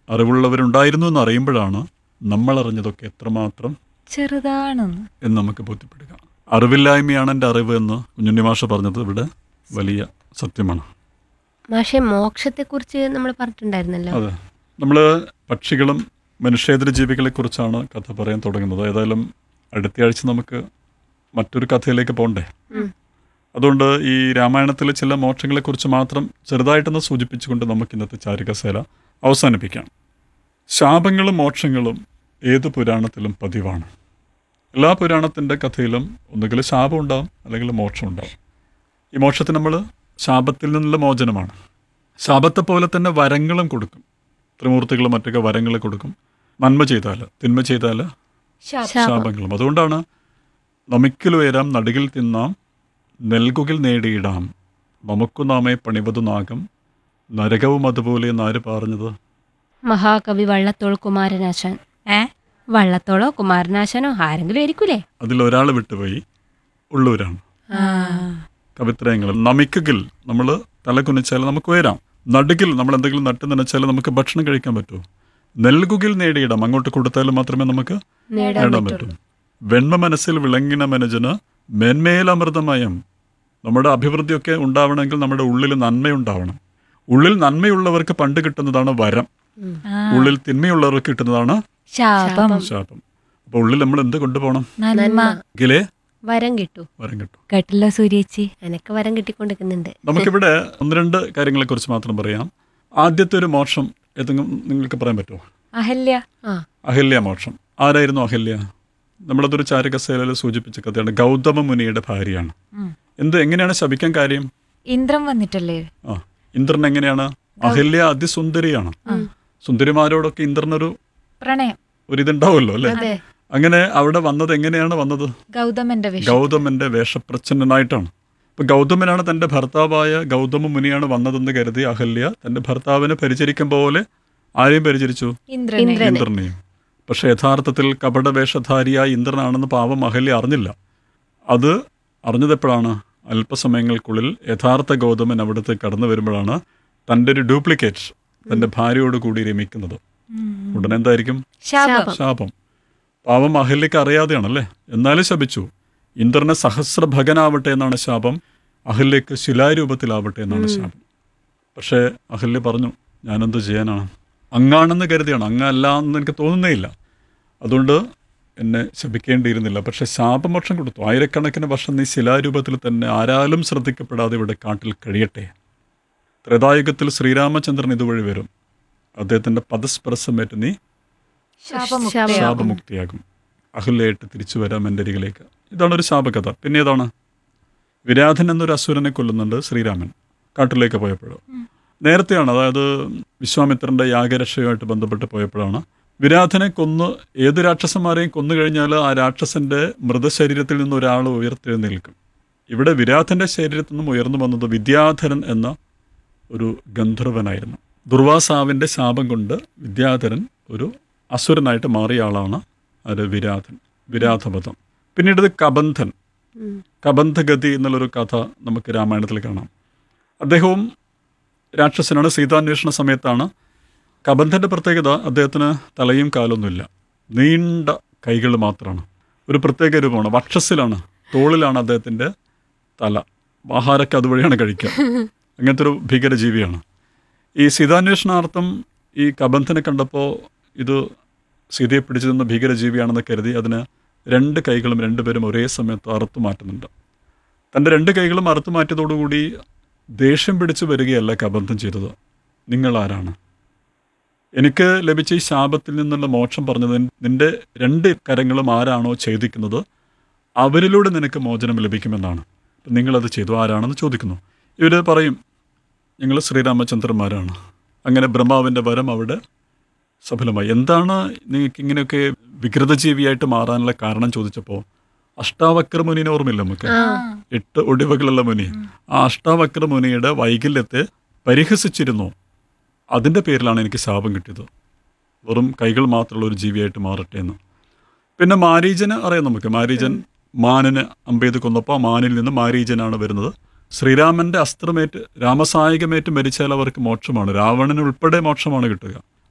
അറിവുള്ളവരുണ്ടായിരുന്നു എന്ന് അറിയുമ്പോഴാണ് നമ്മൾ അറിഞ്ഞതൊക്കെ എത്രമാത്രം ചെറുതാണെന്ന് എന്ന് നമുക്ക് ബോധ്യപ്പെടുക അറിവില്ലായ്മയാണ് എൻ്റെ അറിവ് എന്ന് കുഞ്ഞുണ്ണി മാഷ പറഞ്ഞത് ഇവിടെ വലിയ സത്യമാണ് മാഷെ മോക്ഷത്തെക്കുറിച്ച് നമ്മൾ പറഞ്ഞിട്ടുണ്ടായിരുന്നല്ലോ അതെ നമ്മൾ പക്ഷികളും മനുഷ്യേതര ജീവികളെ കുറിച്ചാണ് കഥ പറയാൻ തുടങ്ങുന്നത് ഏതായാലും അടുത്ത ആഴ്ച നമുക്ക് മറ്റൊരു കഥയിലേക്ക് പോകണ്ടേ ഉം. അതുകൊണ്ട് ഈ രാമായണത്തിലെ ചില മോക്ഷങ്ങളെക്കുറിച്ച് മാത്രം ചെറുതായിട്ടൊന്ന് സൂചിപ്പിച്ചുകൊണ്ട് നമുക്ക് ഇന്നത്തെ ചാരികസേല അവസാനിപ്പിക്കാം ശാപങ്ങളും മോക്ഷങ്ങളും ഏത് പുരാണത്തിലും പതിവാണ് എല്ലാ പുരാണത്തിൻ്റെ കഥയിലും ഒന്നുകിൽ ശാപം ഉണ്ടാവും അല്ലെങ്കിൽ മോക്ഷം ഉണ്ടാവും ഈ മോക്ഷത്തിന് നമ്മൾ ശാപത്തിൽ നിന്നുള്ള മോചനമാണ് ശാപത്തെ പോലെ തന്നെ വരങ്ങളും കൊടുക്കും ത്രിമൂർത്തികളും മറ്റൊക്കെ വരങ്ങൾ കൊടുക്കും നന്മ ചെയ്താൽ തിന്മ ചെയ്താൽ ശാപങ്ങളും അതുകൊണ്ടാണ് നമിക്കിൽ ഉയരാം നടുകിൽ തിന്നാം നെൽകുകിൽ നേടിയിടാം നമുക്കു നാമേ പണിവതു നാഗം നരകവും അതുപോലെ എന്നാര് പറഞ്ഞത് മഹാകവി വള്ളത്തോൾ കുമാരനാശാൻ ഏ വള്ളത്തോളോ കുമാരനാശാനോ ആരെങ്കിലും ആയിരിക്കൂലേ അതിലൊരാൾ വിട്ടുപോയി ഉള്ളൂരാണ് കവിത്രയങ്ങൾ നമിക്കുകിൽ നമ്മൾ തല കുനിച്ചാൽ നമുക്ക് ഉയരാം നടുകിൽ നമ്മൾ എന്തെങ്കിലും നട്ടു നനച്ചാൽ നമുക്ക് ഭക്ഷണം കഴിക്കാൻ പറ്റൂ നെൽകുകിൽ നേടിയിടാം അങ്ങോട്ട് കൊടുത്താൽ മാത്രമേ നമുക്ക് നേടാൻ പറ്റൂ വെണ്മ മനസ്സിൽ വിളങ്ങിന മനജന് മേന്മേലമൃതമയം നമ്മുടെ അഭിവൃദ്ധിയൊക്കെ ഉണ്ടാവണമെങ്കിൽ നമ്മുടെ ഉള്ളിൽ നന്മയുണ്ടാവണം ഉള്ളിൽ നന്മയുള്ളവർക്ക് പണ്ട് കിട്ടുന്നതാണ് വരം ആ, ഉള്ളിൽ തിന്മയുള്ളവർക്ക് കിട്ടുന്നതാണ് ശാപം ശാപം അപ്പൊ ഉള്ളിൽ നമ്മൾ എന്ത് കൊണ്ടുപോകണം നന്മ എങ്കിലേ വരം കിട്ടൂ വരം കിട്ടും കേട്ടല്ലോ സൂര്യേച്ചി എനക്ക് വരം കിട്ടിക്കൊണ്ടിരിക്കുന്നുണ്ട് നമുക്കിവിടെ ഒന്ന് രണ്ട് കാര്യങ്ങളെ കുറിച്ച് മാത്രം പറയാം ആദ്യത്തെ ഒരു മോക്ഷം ഏതെങ്കിലും നിങ്ങൾക്ക് പറയാൻ പറ്റുമോ അഹല്യ ആ അഹല്യ മോക്ഷം ആരായിരുന്നു അഹല്യ നമ്മളതൊരു ചാരകസേലയിൽ സൂചിപ്പിച്ച കഥയാണ് ഗൗതമ മുനിയുടെ ഭാര്യയാണ് ഉം. എന്ത് എങ്ങനെയാണ് ശപിക്കാൻ കാര്യം ഇന്ദ്രൻ വന്നിട്ടല്ലേ ആ ഇന്ദ്രൻ എങ്ങനെയാണ് അഹല്യ അതിസുന്ദരിയാണ് സുന്ദരിമാരോടൊക്കെ ഇന്ദ്രനൊരു പ്രണയം ഒരിതുണ്ടാവുമല്ലോ അല്ലേ അതെ അങ്ങനെ അവിടെ വന്നത് എങ്ങനെയാണ് വന്നത് ഗൗതമന്റെ വിഷം ഗൗതമന്റെ വേഷപ്രച്ഛന്നനായിട്ടാണ് ഇപ്പൊ ഗൗതമനാണ് തന്റെ ഭർത്താവായ ഗൗതമ മുനിയാണ് വന്നതെന്ന് കരുതി അഹല്യ തന്റെ ഭർത്താവിനെ പരിചരിക്കും പോലെ ആരെയും പരിചരിച്ചു ഇന്ദ്രനെ ഇന്ദ്രനെ. ഇന്ദ്രനെയും പക്ഷെ യഥാർത്ഥത്തിൽ കപട വേഷധാരിയായ ഇന്ദ്രനാണെന്ന് പാവം അഹല്യ അറിഞ്ഞില്ല അത് അറിഞ്ഞതെപ്പോഴാണ് അല്പസമയങ്ങൾക്കുള്ളിൽ യഥാർത്ഥ ഗൗതമൻ അവിടുത്തെ കടന്നു വരുമ്പോഴാണ് തൻ്റെ ഒരു ഡ്യൂപ്ലിക്കേറ്റ് തൻ്റെ ഭാര്യയോട് കൂടി രമിക്കുന്നത് ഉടനെ എന്തായിരിക്കും ശാപം ശാപം പാവം അഹല്യക്ക് അറിയാതെയാണല്ലേ എന്നാലും ശപിച്ചു ഇന്ദ്രന് സഹസ്രഭകനാവട്ടെ എന്നാണ് ശാപം അഹല്യക്ക് ശിലാരൂപത്തിലാവട്ടെ എന്നാണ് ശാപം പക്ഷേ അഹല്യ പറഞ്ഞു ഞാനെന്ത് ചെയ്യാനാണ് അങ്ങാണെന്ന് കരുതിയാണ് അങ്ങല്ല എന്ന് എനിക്ക് തോന്നുന്നേ ഇല്ല അതുകൊണ്ട് എന്നെ ശപിക്കേണ്ടിയിരുന്നില്ല പക്ഷെ ശാപമോക്ഷം കൊടുത്തു ആയിരക്കണക്കിന് വർഷം നീ ശിലാരൂപത്തിൽ തന്നെ ആരാലും ശ്രദ്ധിക്കപ്പെടാതെ ഇവിടെ കാട്ടിൽ കഴിയട്ടെ ത്രേതായുഗത്തിൽ ശ്രീരാമചന്ദ്രൻ ഇതുവഴി വരും അദ്ദേഹത്തിൻ്റെ പദസ്പർശമേറ്റ് നീ ശാപമുക്തയാകും. ശാപമുക്തിയാകും അഹല്യായിട്ട് തിരിച്ചു വരാം എൻ്റെ അരികിലേക്ക് ഇതാണ് ഒരു ശാപകഥ പിന്നെ ഏതാണ് വിരാധൻ എന്നൊരു അസുരനെ കൊല്ലുന്നുണ്ട് ശ്രീരാമൻ കാട്ടിലേക്ക് പോയപ്പോഴോ നേരത്തെയാണ് അതായത് വിശ്വാമിത്രന്റെ യാഗരക്ഷയുമായിട്ട് ബന്ധപ്പെട്ട് പോയപ്പോഴാണ് വിരാധനെ കൊന്ന് ഏത് രാക്ഷസന്മാരെയും കൊന്നു കഴിഞ്ഞാൽ ആ രാക്ഷസന്റെ മൃതശരീരത്തിൽ നിന്ന് ഒരാൾ ഉയർത്തെഴുന്നേൽക്കും ഇവിടെ വിരാധന്റെ ശരീരത്തിൽ നിന്നും ഉയർന്നു വന്നത് വിദ്യാധരൻ എന്ന ഒരു ഗന്ധർവനായിരുന്നു ദുർവാസാവിൻ്റെ ശാപം കൊണ്ട് വിദ്യാധരൻ ഒരു അസുരനായിട്ട് മാറിയ ആളാണ് അത് വിരാധൻ വിരാധവധം പിന്നീട് ഇത് കബന്ധൻ ഉം. കബന്ധഗതി എന്നുള്ളൊരു കഥ നമുക്ക് രാമായണത്തിൽ കാണാം അദ്ദേഹവും രാക്ഷസനാണ് സീതാന്വേഷണ സമയത്താണ് കബന്ധൻ്റെ പ്രത്യേകത അദ്ദേഹത്തിന് തലയും കാലൊന്നുമില്ല നീണ്ട കൈകൾ മാത്രമാണ് ഒരു പ്രത്യേക രൂപമാണ് വക്ഷസിലാണ് തോളിലാണ് അദ്ദേഹത്തിൻ്റെ തല ആഹാരമൊക്കെ അതുവഴിയാണ് കഴിക്കുക അങ്ങനത്തെ ഒരു ഭീകരജീവിയാണ് ഈ സീതാന്വേഷണാർത്ഥം ഈ കബന്ധനെ കണ്ടപ്പോൾ ഇത് സീതയെ പിടിച്ചു നിന്ന ഭീകരജീവിയാണെന്ന് കരുതി അതിന് രണ്ട് കൈകളും രണ്ടുപേരും ഒരേ സമയത്ത് അറുത്തു മാറ്റുന്നുണ്ട് തൻ്റെ രണ്ട് കൈകളും അറുത്തു മാറ്റിയതോടുകൂടി ദേഷ്യം പിടിച്ചു വരികയല്ല കബന്ധം ചെയ്തത് നിങ്ങൾ ആരാണ് എനിക്ക് ലഭിച്ച ഈ ശാപത്തിൽ നിന്നുള്ള മോക്ഷം പറഞ്ഞത് നിന്റെ രണ്ട് കരങ്ങളും ആരാണോ ഛേദിക്കുന്നത് അവരിലൂടെ നിനക്ക് മോചനം ലഭിക്കുമെന്നാണ് അപ്പം നിങ്ങളത് ചെയ്തു ആരാണെന്ന് ചോദിക്കുന്നു ഇവർ പറയും ഞങ്ങൾ ശ്രീരാമചന്ദ്രന്മാരാണ് അങ്ങനെ ബ്രഹ്മാവിൻ്റെ വരം അവിടെ സഫലമായി എന്താണ് നിങ്ങൾക്ക് ഇങ്ങനെയൊക്കെ വികൃതജീവിയായിട്ട് മാറാനുള്ള കാരണം ചോദിച്ചപ്പോൾ അഷ്ടാവക്ര മുനിനെ ഓർമ്മയില്ല നമുക്ക് എട്ട് ഒടിവുകളുള്ള മുനി ആ അഷ്ടാവക്ര മുനിയുടെ വൈകല്യത്തെ പരിഹസിച്ചിരുന്നു അതിൻ്റെ പേരിലാണ് എനിക്ക് ശാപം കിട്ടിയത് വെറും കൈകൾ മാത്രമുള്ള ഒരു ജീവിയായിട്ട് മാറട്ടെ എന്ന് പിന്നെ മാരീജന് അറിയാം നമുക്ക് മാരീജൻ മാനിന് അമ്പെയ്ത് കൊന്നപ്പോൾ ആ മാനിൽ നിന്ന് മാരീജനാണ് വരുന്നത് ശ്രീരാമന്റെ അസ്ത്രമേറ്റ് രാമസായകമേറ്റ് മരിച്ചാൽ അവർക്ക് മോക്ഷമാണ് രാവണന് ഉൾപ്പെടെ മോക്ഷമാണ് കിട്ടുക